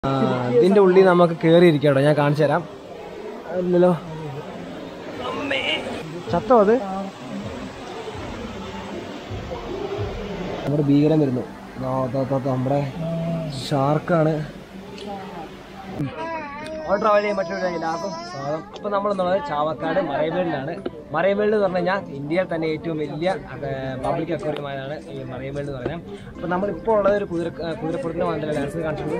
ആ, ഇതിന്റെ ഉള്ളിൽ നമുക്ക് കയറിയിരിക്കാം കേട്ടോ ഞാൻ കാണിച്ചു തരാം ഇല്ലല്ലോ ചത്തോ അത് നമ്മുടെ ഭീകരം വരുന്നു ദാ, ദാ, ദാ, ദാ, നമ്മുടെ ഷാർക്കാണ് ട്രാവൽ ചെയ്യാൻ പറ്റുന്ന എല്ലാവർക്കും സ്വാഗതം ഇപ്പൊ നമ്മൾ എന്നുള്ളത് ചാവക്കാട് മറൈവേളിലാണ് മറൈവേൾഡ് എന്ന് പറഞ്ഞു കഴിഞ്ഞാൽ ഇന്ത്യയിൽ തന്നെ ഏറ്റവും വലിയ പബ്ലിക് അക്വറിയമായാണ് ഈ മറൈവേൾഡ് എന്ന് പറഞ്ഞാൽ അപ്പൊ നമ്മളിപ്പോൾ ഉള്ളത് ഒരു കുതിര കുതിരപ്പുറത്തിന് വന്നില്ല ഡാൻസ് കാണിച്ചത്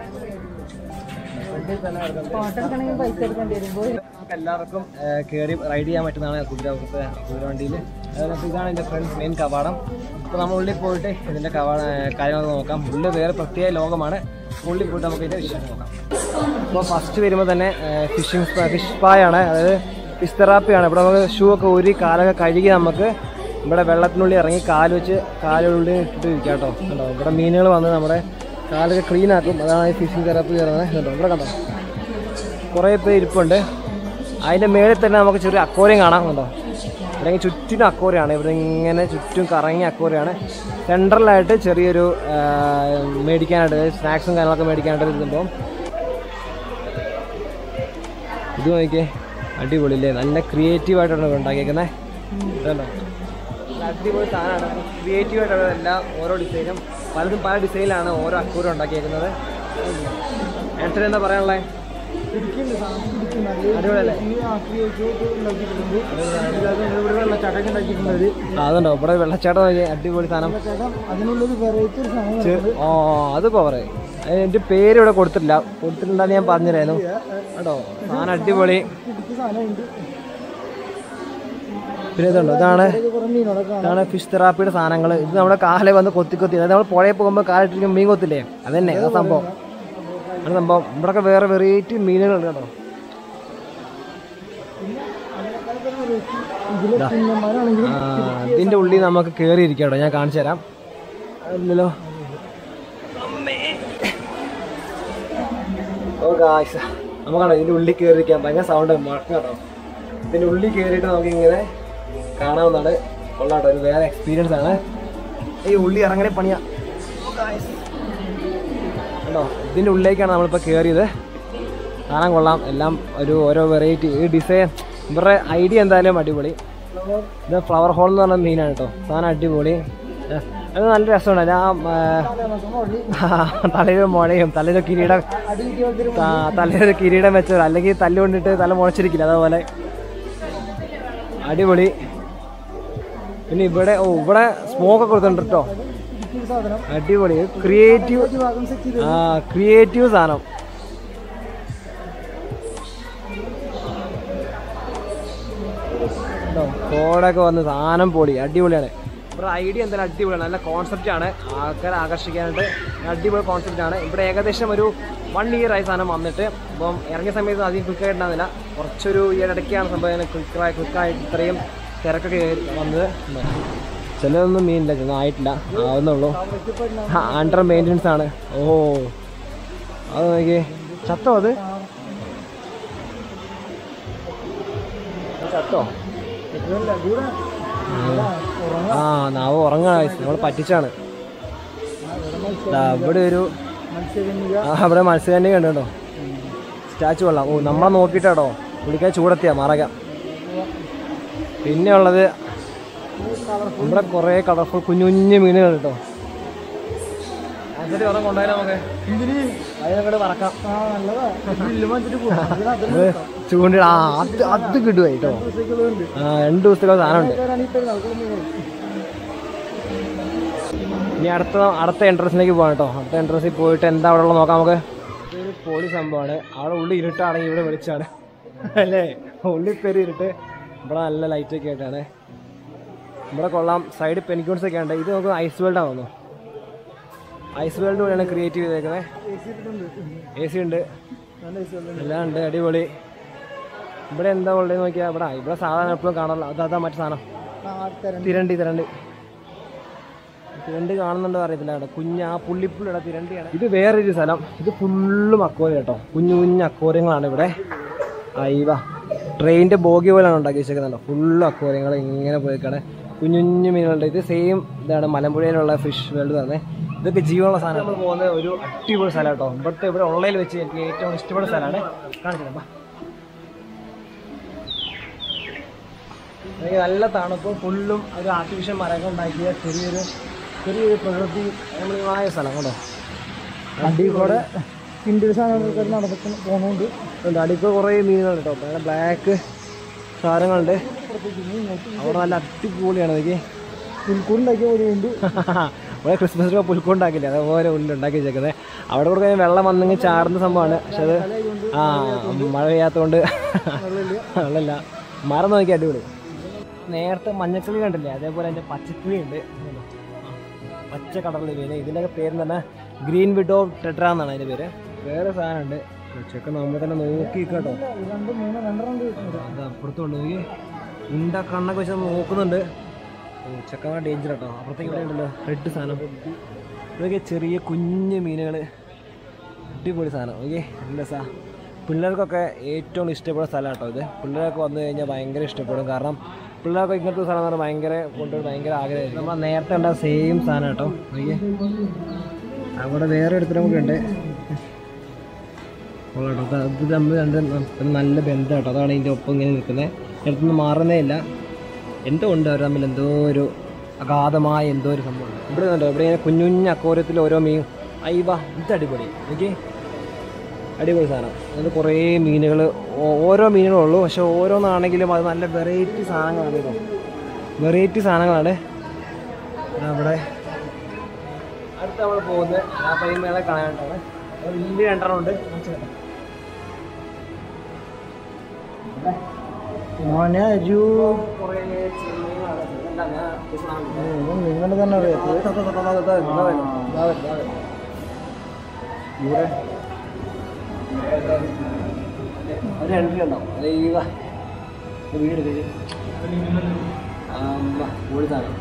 നമുക്ക് എല്ലാവർക്കും കയറി റൈഡ് ചെയ്യാൻ പറ്റുന്നതാണ് കുതിര കുതിര വണ്ടിയിൽ അതുപോലെ ഇതാണ് എൻ്റെ ഫ്രണ്ട്സ് മെയിൻ കവാടം അപ്പോൾ നമ്മൾ ഉള്ളിൽ പോയിട്ട് ഇതിൻ്റെ കവാട കാര്യങ്ങൾ നോക്കാം ഉള്ളിൽ വേറെ പ്രത്യേക ലോകമാണ് ഉള്ളിൽ പോയിട്ട് നമുക്ക് ഇതിൻ്റെ വിശേഷം നോക്കാം അപ്പോൾ ഫസ്റ്റ് വരുമ്പോൾ തന്നെ ഫിഷിംഗ് ഫിഷ് സ്പായാണ് അതായത് ഫിഷ് തെറാപ്പിയാണ് ഇവിടെ നമുക്ക് ഷൂ ഒക്കെ ഊരി കാലൊക്കെ കഴുകി നമുക്ക് ഇവിടെ വെള്ളത്തിനുള്ളിൽ ഇറങ്ങി കാല് വെച്ച് കാലുള്ളിൽ ഇട്ടിട്ട് ഇരിക്കാം കേട്ടോ കണ്ടോ ഇവിടെ മീനുകൾ വന്ന് നമ്മുടെ കാലൊക്കെ ക്ലീൻ ആക്കും അതാണ് ഈ ഫിഷിംഗ് തെറാപ്പി കയറുന്നത് കണ്ടോ ഇവിടെ കണ്ടോ കുറേ പേര് ഇരിപ്പുണ്ട് അതിൻ്റെ മേളിൽ തന്നെ നമുക്ക് ചെറിയ അക്കോറിയം കാണാം കണ്ടോ അല്ലെങ്കിൽ ചുറ്റിനും അക്കോറിയാണ് ഇവിടെ ഇങ്ങനെ ചുറ്റും കറങ്ങിയ അക്കോറിയാണ് സെൻട്രലായിട്ട് ചെറിയൊരു ആ, മേടിക്കാനായിട്ട് സ്നാക്സും കാര്യങ്ങളൊക്കെ മേടിക്കാനായിട്ട് ഒരു സംഭവം ഇത് നോക്കിയേ അടിപൊളിയല്ലേ നല്ല ക്രിയേറ്റീവ് ആയിട്ടാണ് ഉണ്ടാക്കിയേക്കുന്നത് ഇതുണ്ടോ നല്ല അടിപൊളി സാധനമാണ് ക്രിയേറ്റീവ് ആയിട്ടാണ് എല്ലാം ഓരോ ഡിസൈനും പലതും പല ഡിസൈനിലാണ് ഓരോ അക്കൂരം ഉണ്ടാക്കിയേക്കുന്നത് ആൻസർ എന്താ പറയാനുള്ളത് അടിപൊളിയല്ലേ ആ, അതുണ്ടോ ഇവിടെ വെള്ളച്ചാട്ടം നോക്കിയേ അടിപൊളി സാധനം അതിനുള്ളൊരു വെറൈറ്റി ഒരു സാധനം ചെ- ഓ അത് പവർ എൻ്റെ പേര് ഇവിടെ കൊടുത്തിട്ടില്ല കൊടുത്തിട്ടുണ്ടെന്ന് ഞാൻ പറഞ്ഞുതരായിരുന്നു കേട്ടോ സാധനം അടിപൊളി ഇടുക്കി സാധനം ഉണ്ട് പിന്നെ ഇതുണ്ടോ ഇതാണ് ഇത് കുറെ മീനുകളൊക്കെ കാണാം ഇതാണ് ഫിഷ് തെറാപ്പിയുടെ സാധനങ്ങൾ ഇത് നമ്മുടെ കാലെ വന്ന് കൊത്തി കൊത്തി അതായത് നമ്മൾ പുഴയിൽ പോകുമ്പോൾ കാലിട്ടിരിക്കും മീൻ കൊത്തില്ലേ അതന്നെ ആ സംഭവം ആണ് സംഭവം ഇവിടെയൊക്കെ വേറെ വെറൈറ്റി മീനുകളുണ്ട് കേട്ടോ ഇതില് കുഞ്ഞന്മാരാണെങ്കിലും ആ, ഇതിന്റെ ഉള്ളിൽ നമുക്ക് കയറിയിരിക്കാം കേട്ടോ ഞാൻ കാണിച്ചു തരാം ഇല്ലല്ലോ ഓ ഗായ്സ് നമുക്കാണോ ഇതിന്റെ ഉള്ളിൽ കയറിയിരിക്കാം ഭയങ്കര സൗണ്ട് മഴക്കം കേട്ടോ ഇതിന്റെ ഉള്ളിൽ കയറിയിട്ട് നമുക്ക് ഇങ്ങനെ കാണാവുന്നതാണ് കൊള്ളാട്ടോ ഒരു വേറെ എക്സ്പീരിയൻസ് ആണ് ഈ ഉള്ളി ഇറങ്ങണേ പണിയാ കേട്ടോ ഇതിന്റെ ഉള്ളിലേക്കാണ് നമ്മളിപ്പോൾ കയറിയത് കാണാൻ കൊള്ളാം എല്ലാം ഒരു ഓരോ വെറൈറ്റി ഈ ഡിസൈൻ ഇവരുടെ ഐഡിയ എന്തായാലും അടിപൊളി ഇത് ഫ്ലവർ ഹോൾ എന്ന് പറഞ്ഞ മീനാണ് കേട്ടോ സാധനം അടിപൊളി ഏ, അത് നല്ല രസമാണ് ഞാൻ തലയിൽ മുഴയും തലയിൽ കിരീടം അടി കിട്ടിയ പോലത്തെ ഒരു ആ, തലയിൽ കിരീടം വെച്ചത് അല്ലെങ്കിൽ തല്ല് കൊണ്ടിട്ട് തല മുളച്ചിരിക്കില്ല അതേപോലെ അടിപൊളി പിന്നെ ഇവിടെ ഓ ഇവിടെ സ്മോക്ക് ഒക്കെ കൊടുത്തിട്ടുണ്ട് കേട്ടോ ഇടുക്കി ഒരു സാധനം അടിപൊളി ക്രിയേറ്റീവ് ഒരു ഭാഗം സെറ്റ് ചെയ്ത് ആ ക്രിയേറ്റീവ് സാധനം കേട്ടോ കോടൊക്കെ വന്ന് സാധനം പൊളി അടിപൊളിയാണ് ഇവിടെ ഐഡിയ എന്തായാലും അടിപൊളിയാണ് നല്ല കോൺസെപ്റ്റ് ആണ് ആൾക്കാരെ ആകർഷിക്കാനായിട്ട് അടിപൊളി കോൺസെപ്റ്റ് ആണ് ഇവിടെ ഏകദേശം ഒരു വൺ ഇയർ ആയി സാധനം വന്നിട്ട് അപ്പം ഇറങ്ങിയ സമയത്ത് അധികം ക്വിക്കായിട്ട് ഉണ്ടാകുന്നില്ല കുറച്ചൊരു ഈ ഇടയ്ക്കാണ് സംഭവം ക്വിക്കായി ക്വിക്കായിട്ട് ഇത്രയും തിരക്കൊക്കെ വന്നത് ചിലതൊന്നും മീനില്ല ചില ആയിട്ടില്ല ആവുന്നുള്ളൂ അണ്ടർ മെയിൻ്റനൻസ് ആണ് ഓ അത് നോക്കി ചത്തോ അത് ചത്തോ ഇതല്ല, ഇവിടെ ആ നാവ് ഉറങ്ങാ നമ്മൾ പറ്റിച്ചാണ് ദാ ഇവിടെ ഒരു മത്സ്യകന്യക ആ ഇവിടെ മത്സ്യകന്യ കണ്ടോ സ്റ്റാച്ചു കൊള്ളാം ഓ നമ്മളെ നോക്കിയിട്ടാടോ വിളിക്കാൻ ചൂടെത്തിയാ മറക്കാം പിന്നെ ഉള്ളത് ഇവിടെ കുറേ കളർഫുൾ കുഞ്ഞു കുഞ്ഞു മീനുകൾ കേട്ടോ അതിന്റെ ഉറം കൊണ്ടുപോയാലോ നമുക്ക് എന്തിന് അതിനങ്ങോട്ട് മറക്കാം ആ നല്ലതാ ഗ്രില്ല് മാറ്റിട്ട് പോകും അതിന് അതിന് അത് ചൂണ്ടി ആ അത് അത് കിട്ടുമായി കേട്ടോ ദിവസങ്ങളുണ്ട് ആ രണ്ട് ദിവസത്തേക്കുള്ള സാധനമുണ്ട് ഈ പെരുന്നാൾക്ക് മീനുകൾ ഇനി അടുത്ത അടുത്ത എൻട്രൻസിലേക്ക് പോകാം കേട്ടോ അടുത്ത എൻട്രൻസിൽ പോയിട്ട് എന്താ അവിടെ ഉള്ളത് നോക്കാം നമുക്ക് ഇതൊരു പൊളി സംഭവമാണ് അവിടെ ഉള്ളിൽ ഇരുട്ടാണെങ്കിൽ ഇവിടെ വെളിച്ചാണ് അല്ലേ ഉള്ളിൽ പേര് ഇരുട്ട് ഇവിടെ നല്ല ലൈറ്റ് ഒക്കെ ആയിട്ടാണ് ഇവിടെ കൊള്ളാം സൈഡ് പെനിക്യൂൺസ് ഒക്കെ ഉണ്ട് ഇത് നമുക്ക് ഐസ് വേൾഡ് ആവുന്നു ഐസ് വേൾഡ് കൂടെയാണ് ക്രിയേറ്റ് ചെയ്തേക്കുന്നത് എ സി ഇട്ടിട്ടുണ്ട് എ സി ഉണ്ട് നല്ല എ സി ഉണ്ട് എല്ലാം ഉണ്ട് അടിപൊളി ഇവിടെ എന്താ ഉള്ളത് നോക്കിയാൽ ഇവിടെ ഇവിടെ സാധാരണ എപ്പോഴും കാണാറില്ല അത് അതാ മറ്റു സാധനം ആ തരം തിരണ്ടി തിരണ്ടി തിരണ്ടി കാണുന്നുണ്ടോ അറിയത്തില്ല കേട്ടോ കുഞ്ഞ് ആ പുള്ളിപ്പുള്ളിയുടെ തിരണ്ടിയാണ് ഇത് വേറൊരു സ്ഥലം ഇത് ഫുള്ളും അക്കോറി കേട്ടോ കുഞ്ഞു കുഞ്ഞു അക്കോറിയങ്ങളാണ് ഇവിടെ അയ്യവ ട്രെയിനിൻ്റെ ബോഗി പോലെയാണ് ഉണ്ടാക്കി വെച്ചേക്കുന്നുണ്ടോ ഫുള്ള് അക്വേറിയങ്ങൾ ഇങ്ങനെ പോയിക്കാണ് കുഞ്ഞു കുഞ്ഞു മീനുകളുണ്ട് ഇത് സെയിം ഇതാണ് മലമ്പുഴയിലുള്ള ഫിഷ് വേൾഡ് തന്നെ ഇതൊക്കെ ജീവനുള്ള സാധനം നമ്മൾ പോകുന്ന ഒരു അടിപൊളി സ്ഥലം കേട്ടോ ഇവിടുത്തെ ഇവിടെ ഉള്ളതിൽ വെച്ച് എനിക്ക് ഏറ്റവും ഇഷ്ടപ്പെട്ട സ്ഥലമാണ് കാണിച്ചിട്ട് എനിക്ക് നല്ല തണുപ്പും ഫുള്ളും ഒരു ആർട്ടിഫിഷ്യൽ മരങ്ങൾ ഉണ്ടാക്കിയ ചെറിയൊരു ചെറിയൊരു പ്രകൃതി രമണീയമായ സ്ഥലം കേട്ടോ വണ്ടി കൂടെ ഇന്ത്യൻ സാധനങ്ങൾ നടന്നിട്ട് പോകുന്നുണ്ട് ഉണ്ട് അടിക്ക് കുറേ മീനുകൾ കേട്ടോ നല്ല ബ്ലാക്ക് സാധനങ്ങളുണ്ട് അവിടെ നല്ല അടിപൊളിയാണ് എനിക്ക് പുൽക്കൂടുണ്ടാക്കിയ പോലെ ഉണ്ട് ഇവിടെ ക്രിസ്മസ് പുൽക്കൊണ്ടാക്കില്ല അതേപോലെ ഉള്ളുണ്ടാക്കി വെച്ചേക്കുന്നത് അവിടെ കൂടെ കഴിഞ്ഞാൽ വെള്ളം വന്നെങ്കിൽ ചാടുന്ന സംഭവമാണ് പക്ഷെ അത് ആ മഴ പെയ്യാത്തതുകൊണ്ട് വെള്ളമില്ല മരം നോക്കി അടിപൊളി നേരത്തെ മഞ്ഞക്കിളി കണ്ടില്ലേ അതേപോലെ അതിൻ്റെ പച്ചക്കിളി ഉണ്ട് പച്ച കളറിൽ മീൻ ഇതിൻ്റെയൊക്കെ പേര് തന്നെ ഗ്രീൻ വിഡോ ടെട്ര എന്നാണ് അതിൻ്റെ പേര് വേറെ സാധനമുണ്ട് ചെക്ക നമ്മൾ തന്നെ നോക്കി കേട്ടോ രണ്ട് മൂന്ന് രണ്ടെണ്ണം കിട്ടുന്നുണ്ട് അത് അപ്പുറത്തുണ്ട് നോക്കി ഉണ്ട കണ്ണൊക്കെ വെച്ച് നോക്കുന്നുണ്ട് ചെക്കന്മാർ ഡേഞ്ചർ കേട്ടോ അപ്പുറത്തേക്ക് ഇവിടെ ഉണ്ടല്ലോ റെഡ് സാധനം ഇതൊക്കെ ചെറിയ കുഞ്ഞു മീനുകൾ അടിപൊളി സാധനം ഓക്കെ നല്ല രസാ പിള്ളേർക്കൊക്കെ ഏറ്റവും ഇഷ്ടപ്പെടുന്ന സ്ഥലം കേട്ടോ ഇത് പിള്ളേരൊക്കെ വന്നു കഴിഞ്ഞാൽ ഭയങ്കര ഇഷ്ടപ്പെടും കാരണം പിള്ളേർക്ക് ഇങ്ങനത്തെ സ്ഥലം എന്ന് പറഞ്ഞാൽ ഭയങ്കര കൊണ്ടുപോയി ഭയങ്കര ആഗ്രഹമായിരിക്കും നമ്മൾ നേരത്തെ ഉണ്ടായ സെയിം സാധനം കേട്ടോ ഓക്കെ അവിടെ വേറെ എടുത്തിട്ടും കൂടി ഉണ്ട് കൊള്ളാം കേട്ടോ ഇത് തമ്മിൽ രണ്ട് ന- നല്ല ബന്ധം കേട്ടോ അതാണ് ഇതിൻ്റെ ഒപ്പം ഇങ്ങനെ നിൽക്കുന്നത് അടുത്തൊന്നും മാറുന്നേ ഇല്ല എന്തോ ഉണ്ട് അവർ തമ്മിൽ എന്തോ ഒരു അഗാധമായ എന്തോ ഒരു സംഭവം ഉണ്ട്. ഇവിടെ കണ്ടോ ഇവിടെ ഇങ്ങനെ കുഞ്ഞു കുഞ്ഞു അക്കോരത്തിൽ ഓരോ മീൻ അയ്യവ ഇത് അടിപൊളി എനിക്ക് അടിപൊളി സാധനം അത് കുറേ മീനുകൾ ഓരോ മീനുകളും ഉള്ളൂ പക്ഷെ ഓരോന്നാണെങ്കിലും അത് നല്ല വെറൈറ്റി സാധനങ്ങളാണ് കേട്ടോ വെറൈറ്റി സാധനങ്ങളാണ് ഇതാ അവിടെ അടുത്ത നമ്മൾ പോകുന്നത് ആ പരിമേളെ കാണാനായിട്ടാണ് അത് വലിയ രണ്ടെണ്ണം ഉണ്ട് മോനെ അജു കുറേ ചെറുമീനുകളാണ്. ഇതെന്താ ഞാൻ ഈ സാധനം നിങ്ങൾ തന്നെ അറിയാം ഇതാ, ഇതാ, ഇതാ, ഇതാ, ഇതാ, ഇതാ വരുന്നു. ഇതാ വരുന്നു, ഇതാ വരുന്നു. ഇവിടെ ഒരു രണ്ടര ഉണ്ടാവും അത് ഈ വാ. ഇത് വീട് ഇത്. അമ്മ, പൊളി സാധനം.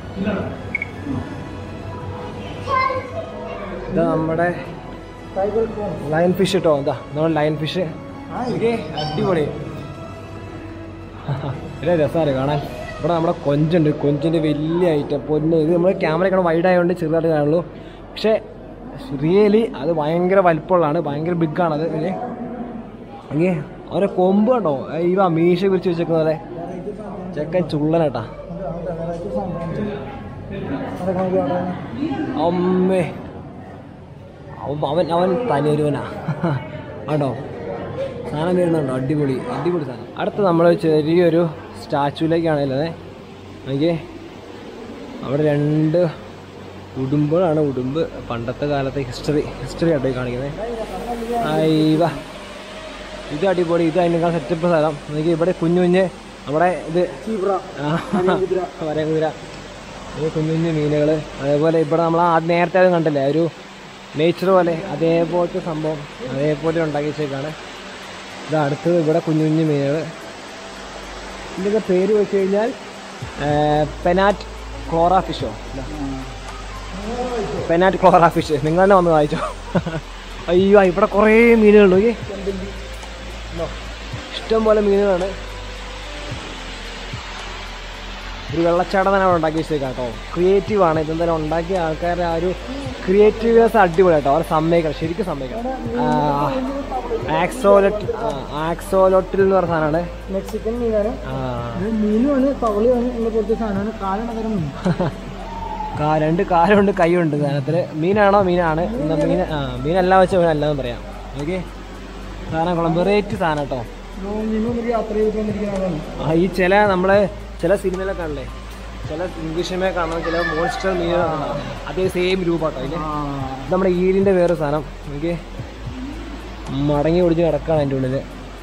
ഇതാ നമ്മുടെ സൈക്കിൾ പോകും ലയൺ ഫിഷ് കേട്ടോ എന്താ നമ്മുടെ ലയൺ ഫിഷ് അടിപൊളി വലിയ രസമാണ് കാണാൻ ഇവിടെ നമ്മുടെ കൊഞ്ചുണ്ട് കൊഞ്ചിൻ്റെ വലിയ ഐറ്റം പൊന്ന് ഇത് നമ്മൾ ക്യാമറ കാണാൻ വൈഡ് ആയതുകൊണ്ട് ചെറുതായിട്ട് കാണുള്ളൂ പക്ഷേ റിയലി അത് ഭയങ്കര വലിപ്പമുള്ളതാണ് ഭയങ്കര ബിഗാണത് ഇനി ഓക്കെ അവരെ കൊമ്പ് കണ്ടോ ഇവ മീശ വിരിച്ച് വെച്ചേക്കുന്ന പോലെ ചെക്കൻ ചുള്ളനേട്ടാ അമ്മേ അവൻ അവൻ അവൻ തനിയൊരുവനാ ആണോ സാധനം വരുന്നുണ്ടോ അടിപൊളി അടിപൊളി സാധനം അടുത്ത നമ്മൾ ചെറിയൊരു സ്റ്റാച്ചുവിലേക്കാണ് ഉള്ളത് നോക്കിയേ അവിടെ രണ്ട് ഉടുമ്പുകളാണ് ഉടുമ്പ് പണ്ടത്തെ കാലത്തെ ഹിസ്റ്ററി ഹിസ്റ്ററി ആട്ടോ ഈ കാണിക്കുന്നത് അയ്യവ ഇത് അടിപൊളി ഇത് അതിനേക്കാൾ സെറ്റപ്പ് സ്ഥലം നോക്കി ഇവിടെ കുഞ്ഞു കുഞ്ഞ് നമ്മുടെ ഇത് ആ, വരയ കുതിര ഇത് കുഞ്ഞു കുഞ്ഞു മീനുകൾ അതേപോലെ ഇവിടെ നമ്മൾ ആ നേരത്തെ അത് കണ്ടില്ലേ ഒരു നേച്ചർ പോലെ അതേപോലത്തെ സംഭവം അതേപോലെ ഉണ്ടാക്കി വെച്ചേക്കാണ് ഇത് അടുത്തത് ഇവിടെ കുഞ്ഞു കുഞ്ഞു മീനുകൾ ഇതിൻ്റെ പേര് വെച്ച് കഴിഞ്ഞാൽ പെനാറ്റ് ക്ലോറ ഫിഷോ പെനാറ്റ് ക്ലോറ ഫിഷ് നിങ്ങൾ തന്നെ വന്ന് വായിച്ചോ അയ്യോ ഇവിടെ കുറേ മീനുകളുണ്ട് നോക്കിയേ ഉണ്ടോ? ഇഷ്ടം പോലെ മീനുകളാണ് ഒരു വെള്ളച്ചാട്ടം തന്നെ അവിടെ ഉണ്ടാക്കി വെച്ചേക്കാം കേട്ടോ ക്രിയേറ്റീവ് ആണ് ഇതെന്തായാലും ഉണ്ടാക്കിയ ആൾക്കാരുടെ ആ ഒരു ക്രിയേറ്റീവ്നെസ് അടിപൊളി കേട്ടോ അവർ സമ്മതിക്കണം ശരിക്കും സമ്മതിക്കണം ആക്സോലറ്റ് ആക്സോലോട്ടിൽ എന്ന് പറഞ്ഞ സാധനമാണ് മെക്സിക്കൻ മീനാണ് ആ, ഇത് മീനുമാണ് തവളിയാണ് എന്ന പോലത്തെ സാധനമാണ് കാലാണ് തരം മീൻ കാ രണ്ട് കാലുണ്ട് കൈയുണ്ട് സാധനത്തിൽ മീനാണോ മീനാണ് എന്നാ മീൻ ആ മീനെല്ലാം വെച്ച മീനല്ലാന്ന് പറയാം ഓക്കെ സാധനം കൊള്ളാം വെറൈറ്റി സാധനം കേട്ടോ മീനും ഒരു യാത്ര ചെയ്തുകൊണ്ടിരിക്കുന്ന ആളാണ് ആ ഈ ചില നമ്മളെ ചില സിനിമയിലൊക്കെ കാണല്ലേ ചില ഇംഗ്ലീഷ് സിനിമ കാണുന്ന ചില മോൺസ്റ്റർ മീനുകളൊക്കെ ഉണ്ടാവും അതേ സെയിം രൂപം കേട്ടോ അതിന് ഇത് നമ്മുടെ ഈരിൻ്റെ വേറെ സാധനം എനിക്ക് മടങ്ങി ഒടിച്ച് കിടക്കാണ് അതിൻ്റെ ഉള്ളിൽ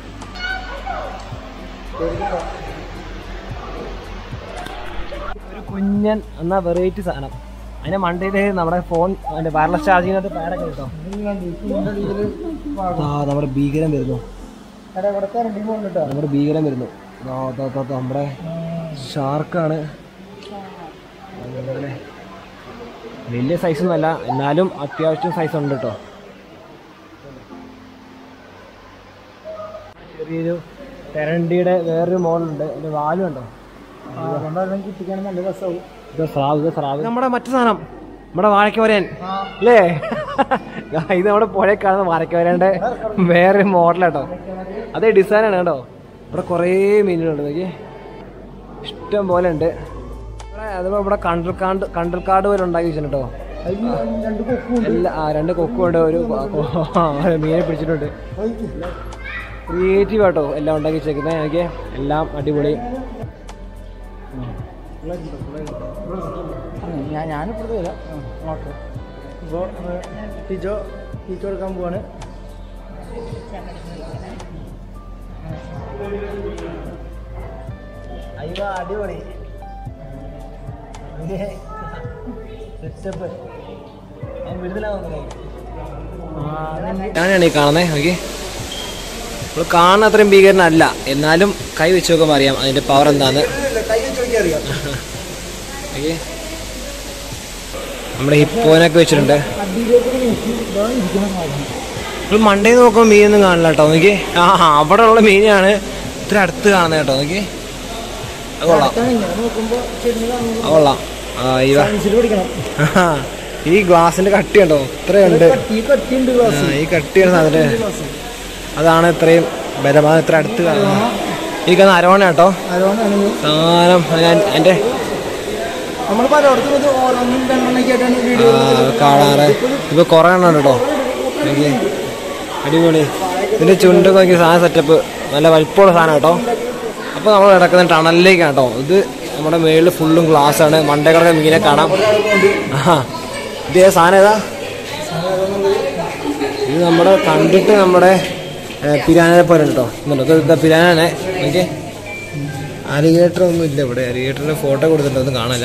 ഒരു കുഞ്ഞൻ എന്നാ വെറൈറ്റി സാധനം അതിന്റെ മണ്ടയിൽ നമ്മുടെ ഫോൺ അതിന്റെ വയർലെസ് ചാർജിങ്ങിനകത്ത് പാരൊക്കെ കിട്ടും ആ നമ്മുടെ ഭീകരം വരുന്നു ഇവിടുത്തെ രണ്ടു പോകുന്നു കേട്ടോ നമ്മുടെ ഭീകരം വരുന്നു ദാ, ദാ, ദാ, ദാ, നമ്മുടെ ഷാർക്കാണ് അതുപോലെ വലിയ സൈസൊന്നും അല്ല എന്നാലും അത്യാവശ്യം സൈസ് ഉണ്ട് കേട്ടോ ചെറിയൊരു തെരണ്ടിയുടെ വേറൊരു മോഡലുണ്ട് അതിന്റെ വാലും ഉണ്ടോ അതുകൊണ്ടാണ് കിട്ടിക്കാൻ നല്ല രസമാവും ഇത് സ്രാവ് ഇത് സ്രാവ് നമ്മുടെ മറ്റു സാധനം നമ്മുടെ വാഴക്കവരൻ അല്ലേ ഇത് നമ്മുടെ പുഴ കാണുന്ന വാഴക്കവരൻ്റെ വേറെ മോഡലാട്ടോ അതേ ഡിസൈനാണ് കേട്ടോ ഇവിടെ കുറേ മീനുകളുണ്ട് നോക്കി ഇഷ്ടം പോലെ ഉണ്ട് ഇവിടെ അതുപോലെ ഇവിടെ കണ്ടൽക്കാട് കണ്ടൽക്കാട് പോലെ ഉണ്ടാക്കി വെച്ചിട്ടുണ്ട് കേട്ടോ രണ്ട് കൊക്കും എല്ലാ ആ രണ്ട് കൊക്കുണ്ട് ഒരു കൊ- കൊ- മീനെ പിടിച്ചിട്ടുണ്ട് ക്രിയേറ്റീവ് ആട്ടോ എല്ലാം ഉണ്ടാക്കി വെച്ചേക്കുന്നത് എനിക്ക് എല്ലാം അടിപൊളി ഞാൻ ഞാനിപ്പുറത്ത് വരാം ഓക്കെ ഇപ്പോൾ ടീച്ചോ ടീച്ചർ എടുക്കാൻ പോവാണ് അയ്യോ അടിപൊളി സെറ്റപ്പ് ഞാനാണ് ഈ കാണുന്നത് നോക്കി നമ്മൾ കാണുന്ന അത്രയും ഭീകരനല്ല എന്നാലും കൈ വെച്ച് നോക്കുമ്പോൾ അറിയാം അതിന്റെ പവർ എന്താന്ന് കൈ വെച്ച് നോക്കിയാൽ അറിയാം ഓക്കെ നമ്മുടെ ഹിപ്പോനൊക്കെ വെച്ചിട്ടുണ്ട് അടിയിലേക്ക് നോക്കി ഇതാ ഇരിക്കുന്ന സാധനം നമ്മൾ മണ്ടേ നോക്കുമ്പോൾ മീനൊന്നും കാണില്ല കേട്ടോ നോക്കി ആ അവിടെ ഉള്ള മീനാണ് ഇത്ര അടുത്ത് കാണുന്നത് കേട്ടോ നോക്കി അത് കൊള്ളാം അടുത്താണ് ഇങ്ങനെ നോക്കുമ്പോൾ ചെടിന് കാണുമ്പോൾ അത് കൊള്ളാം ആ ഈ വാ. സയൻസിൽ പഠിക്കണം ആഹാ. ഈ ഗ്ലാസിന്റെ കട്ടി ഉണ്ടോ ഇത്രയുണ്ട് ഈ കട്ടിയുണ്ട് ആ, ക്ലാസ് ഈ കട്ടിയാണ് സാധനത്തിന് അതാണ് ഇത്രയും ബലമാണ് ഇത്ര അടുത്ത് കാണുന്നത് ഈ കാണുന്ന അരവണ കേട്ടോ അതുകൊണ്ടാണ് സാധനം ഞാൻ എൻ്റെ നമ്മൾ പലയിടത്തും ഇത് ഓരോന്നും രണ്ടെണ്ണൊക്കെ ആയിട്ടാണ് വീഡിയോ കാണാറ് ഇപ്പൊ കുറെ എണ്ണം ഉണ്ട് കേട്ടോ നോക്കി അടിപൊളി ഇതിന്റെ ചുണ്ട് നോക്കി സാധനം സെറ്റപ്പ് നല്ല വലിപ്പമുള്ള സാധനം കേട്ടോ അപ്പോൾ നമ്മൾ കിടക്കുന്ന ടണലിലേക്കാണ് കേട്ടോ ഇത് നമ്മുടെ മേളിൽ ഫുള്ളും ഗ്ലാസ് ആണ് മണ്ടേ കിടക്കുന്ന മീനെ കാണാം ആ ഇത് ഏതാ സാധനം ഏതാ ഇത് നമ്മുടെ കണ്ടിട്ട് നമ്മുടെ പിരാനെ പോലെ ഉണ്ട് കേട്ടോ ഇന്നുണ്ടോ ഇത് പിരാനെ നോക്കി അലിഗേറ്റർ ഒന്നും ഇല്ല ഇവിടെ അലിഗേറ്ററിന്റെ ഫോട്ടോ കൊടുത്തിട്ട് ഒന്നും കാണില്ല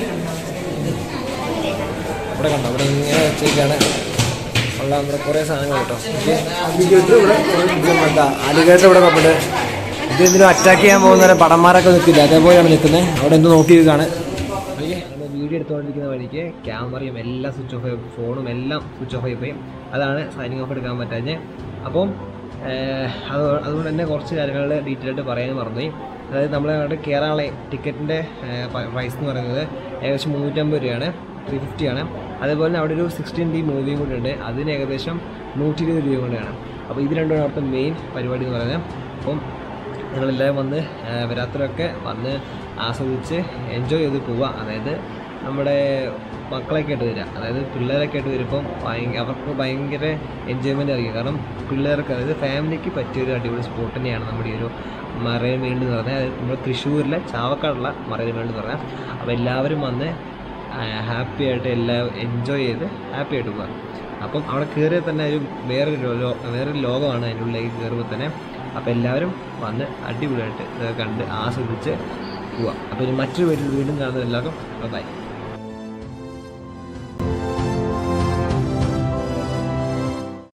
ഇവിടെ കണ്ടോ ഇവിടെ ഇങ്ങനെ വെച്ചേക്കാണ് ഉള്ള നമ്മുടെ കുറേ സാധനങ്ങൾ കേട്ടോ അലിഗേറ്റർ ഇവിടെ അലിഗേറ്റർ ഇവിടെ കപ്പിട്ട് ഇത് എന്തിനും അറ്റാക്ക് ചെയ്യാൻ പോകുന്ന പടന്മാരൊക്കെ നിൽക്കില്ല അതേപോലെയാണ് നിൽക്കുന്നത് അവിടെ എന്ത് നോക്കി നിൽക്കുകയാണ് വീഡിയോ എടുത്തുകൊണ്ടിരിക്കുന്ന വഴിക്ക് ക്യാമറയും എല്ലാം സ്വിച്ച് ഓഫ് ആയി ഫോണും എല്ലാം സ്വിച്ച് ഓഫ് ആയി പോയി അതാണ് സൈനിങ് ഓഫ് എടുക്കാൻ പറ്റാഞ്ഞ് അപ്പം ഏഹ്, അത് അതുകൊണ്ട് തന്നെ കുറച്ച് കാര്യങ്ങൾ ഡീറ്റെയിൽ ആയിട്ട് പറയാൻ മറന്നുപോയി അതായത് നമ്മൾ അങ്ങോട്ട് കയറാനുള്ള ടിക്കറ്റിൻ്റെ പ്രൈസ് എന്ന് പറയുന്നത് ഏകദേശം മുന്നൂറ്റമ്പത് രൂപയാണ് ത്രീ ഫിഫ്റ്റി ആണ് അതേപോലെ തന്നെ അവിടെ ഒരു സിക്സ്റ്റീൻ ഡി മൂവിയും കൂടി ഉണ്ട് അതിന് ഏകദേശം നൂറ്റി ഇരുപത് രൂപ കൊണ്ടാണ് അപ്പോൾ ഇത് രണ്ടുമാണ് അവിടുത്തെ മെയിൻ പരിപാടി എന്ന് പറയുന്നത് അപ്പം നിങ്ങളെല്ലാവരും വന്ന് ആ, വരാത്തവരൊക്കെ വന്ന് ആസ്വദിച്ച് എൻജോയ് ചെയ്ത് പോവുക അതായത് നമ്മുടെ മക്കളൊക്കെ ആയിട്ട് വരിക അതായത് പിള്ളേരൊക്കെ ആയിട്ട് വരുമ്പം ഭയങ്കര അവർക്ക് ഭയങ്കര എൻജോയ്മെൻ്റ് ആയിരിക്കും കാരണം പിള്ളേർക്ക് അതായത് ഫാമിലിക്ക് പറ്റിയൊരു അടിപൊളി സ്പോട്ട് തന്നെയാണ് നമ്മുടെ ഈ ഒരു മറൈൻ വേൾഡ് എന്ന് പറഞ്ഞാൽ അതായത് നമ്മുടെ തൃശ്ശൂരിലെ ചാവക്കാടുള്ള മറൈൻ വേൾഡ് എന്ന് പറഞ്ഞാൽ അപ്പോൾ എല്ലാവരും വന്ന് ഹാപ്പി ആയിട്ട് എല്ലാം എൻജോയ് ചെയ്ത് ഹാപ്പി ആയിട്ട് പോകാം അപ്പം അവിടെ കയറിയാൽ തന്നെ ഒരു വേറൊരു ലോ വേറൊരു ലോകമാണ് അതിൻ്റെ ഉള്ളിലേക്ക് കയറുമ്പോൾ തന്നെ അപ്പോൾ എല്ലാവരും വന്ന് അടിപൊളിയായിട്ട് ഇത് കണ്ട് ആസ്വദിച്ച് പോവാം അപ്പോൾ ഇനി മറ്റൊരു വീട്ടിൽ വീണ്ടും കാണുന്ന എല്ലാവർക്കും ബൈ